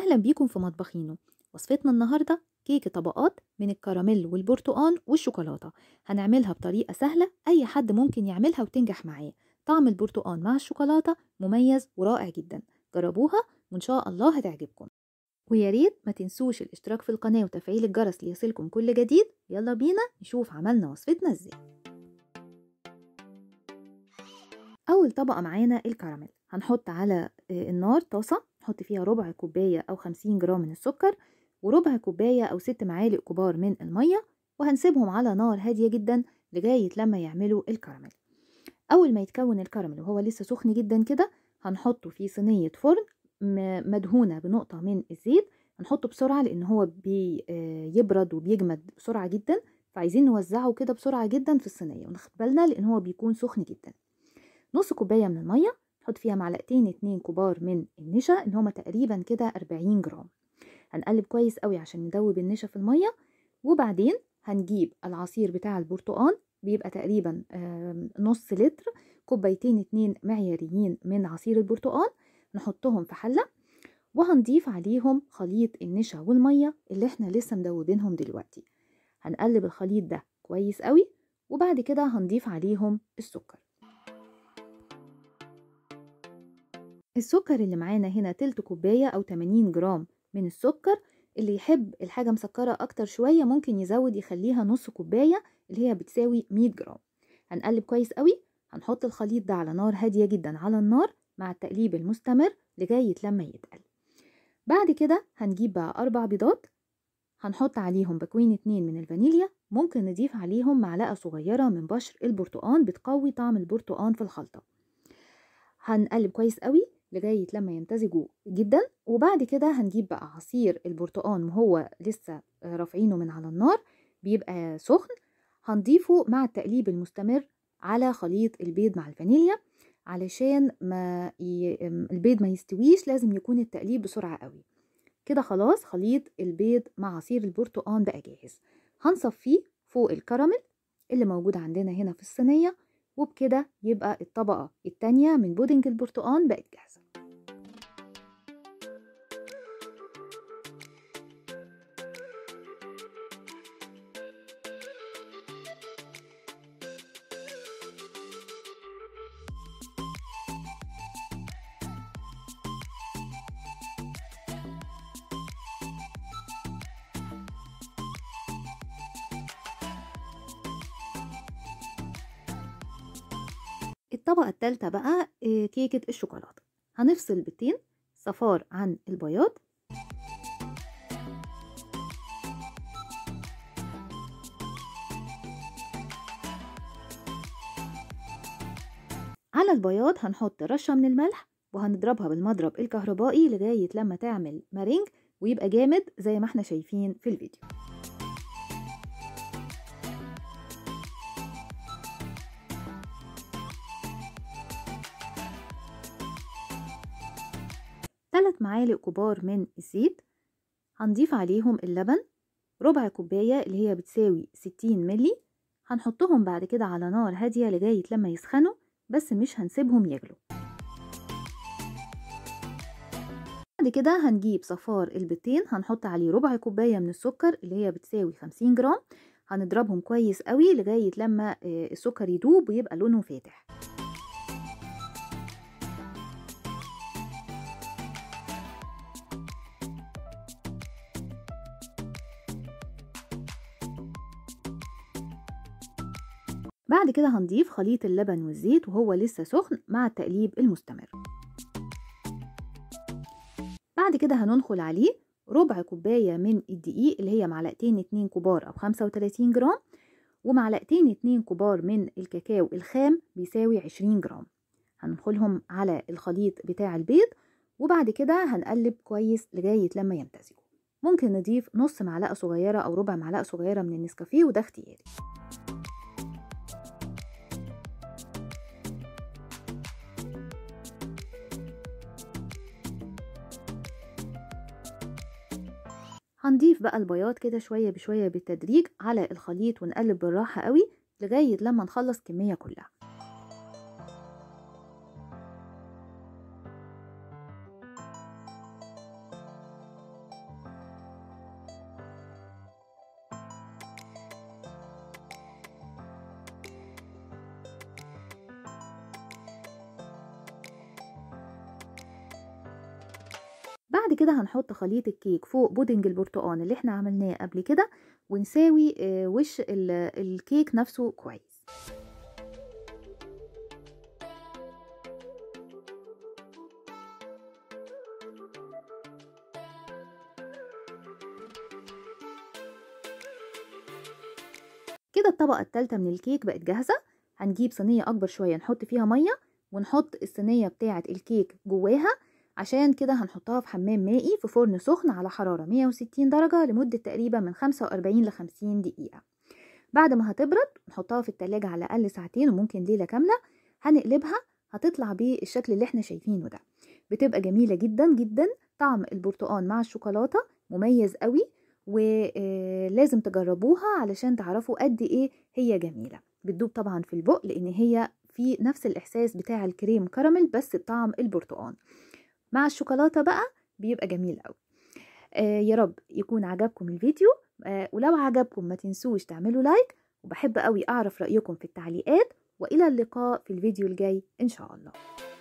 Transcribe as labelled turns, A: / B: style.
A: أهلا بيكم في مطبخينو وصفتنا النهاردة كيكة طبقات من الكراميل والبرتقان والشوكولاتة هنعملها بطريقة سهلة أي حد ممكن يعملها وتنجح معاه طعم البرتقان مع الشوكولاتة مميز ورائع جدا جربوها وإن شاء الله هتعجبكم ويا ريت ما تنسوش الاشتراك في القناة وتفعيل الجرس ليصلكم كل جديد يلا بينا نشوف عملنا وصفتنا ازاي أول طبقة معانا الكراميل هنحط على النار طاسة نحط فيها ربع كوباية أو خمسين جرام من السكر وربع كوباية أو ست معالق كبار من المية وهنسيبهم على نار هادية جدا لغاية لما يعملوا الكراميل أول ما يتكون الكراميل وهو لسه سخن جدا كده هنحطه في صينية فرن مدهونة بنقطة من الزيت هنحطه بسرعة لأن هو بيبرد وبيجمد بسرعة جدا فعايزين نوزعه كده بسرعة جدا في الصينية وناخد بالنا لأن هو بيكون سخن جدا نص كوباية من المية نحط فيها معلقتين اتنين كبار من النشا اللي هما تقريبا كده 40 جرام هنقلب كويس قوي عشان ندوب النشا في المية وبعدين هنجيب العصير بتاع البرتقان بيبقى تقريبا نص لتر كوبايتين اتنين معياريين من عصير البرتقان نحطهم في حلة وهنضيف عليهم خليط النشا والمية اللي احنا لسه مدوبينهم دلوقتي هنقلب الخليط ده كويس قوي وبعد كده هنضيف عليهم السكر السكر اللي معانا هنا تلت كوباية أو 80 جرام من السكر اللي يحب الحاجة مسكرة أكتر شوية ممكن يزود يخليها نص كوباية اللي هي بتساوي 100 جرام هنقلب كويس قوي هنحط الخليط ده على نار هادية جدا على النار مع التقليب المستمر لغاية لما يتقل بعد كده هنجيب بقى أربع بيضات هنحط عليهم بكوين اتنين من الفانيليا ممكن نضيف عليهم معلقة صغيرة من بشر البرتقان بتقوي طعم البرتقان في الخلطة هنقلب كويس قوي لغاية لما يمتزجوا جدا وبعد كده هنجيب بقى عصير البرتقان وهو لسه رافعينه من على النار بيبقى سخن هنضيفه مع التقليب المستمر على خليط البيض مع الفانيليا علشان ما ي... البيض ما يستويش لازم يكون التقليب بسرعة قوي كده خلاص خليط البيض مع عصير البرتقان بقى جاهز هنصفيه فوق الكراميل اللي موجود عندنا هنا في الصينية وبكده يبقى الطبقة التانية من بودنج البرتقان بقت جاهزة الطبقة التالتة بقى كيكة الشوكولاتة هنفصل بيضتين صفار عن البياض على البياض هنحط رشة من الملح وهنضربها بالمضرب الكهربائي لغاية لما تعمل مارينج ويبقى جامد زي ما احنا شايفين في الفيديو ثلاث معالق كبار من الزيت هنضيف عليهم اللبن ربع كوباية اللي هي بتساوي 60 ملي هنحطهم بعد كده على نار هادية لغاية لما يسخنوا بس مش هنسيبهم يغلوا بعد كده هنجيب صفار البيضتين هنحط عليه ربع كوباية من السكر اللي هي بتساوي 50 جرام هنضربهم كويس قوي لغاية لما السكر يدوب ويبقى لونه فاتح بعد كده هنضيف خليط اللبن والزيت وهو لسه سخن مع التقليب المستمر بعد كده هننخل عليه ربع كوباية من الدقيق اللي هي معلقتين اتنين كبار أو خمسة وتلاتين جرام ومعلقتين اتنين كبار من الكاكاو الخام بيساوي عشرين جرام هننخلهم على الخليط بتاع البيض وبعد كده هنقلب كويس لغاية لما يمتزجوا ممكن نضيف نص معلقة صغيرة أو ربع معلقة صغيرة من النسكافيه وده اختياري هنضيف بقى البياض كده شوية بشوية بالتدريج على الخليط ونقلب بالراحة قوي لغاية لما نخلص كمية كلها كده هنحط خليط الكيك فوق بودنج البرتقال اللي احنا عملناه قبل كده ونساوي آه، وش ال- الكيك نفسه كويس كده الطبقة التالتة من الكيك بقت جاهزة هنجيب صينية أكبر شوية نحط فيها مية ونحط الصينية بتاعة الكيك جواها عشان كده هنحطها في حمام مائي في فرن سخن على حرارة 160 درجة لمدة تقريبا من 45 ل 50 دقيقة بعد ما هتبرد نحطها في التلاجة على الأقل ساعتين وممكن ليلة كاملة هنقلبها هتطلع بالشكل اللي احنا شايفينه ده بتبقى جميلة جدا جدا طعم البرتقال مع الشوكولاتة مميز قوي ولازم تجربوها علشان تعرفوا قد ايه هي جميلة بتدوب طبعا في البق لان هي في نفس الاحساس بتاع الكريم كراميل بس بطعم البرتقال مع الشوكولاتة بقى بيبقى جميل قوي آه يا رب يكون عجبكم الفيديو آه ولو عجبكم ما تنسوش تعملوا لايك وبحب قوي اعرف رأيكم في التعليقات والى اللقاء في الفيديو الجاي ان شاء الله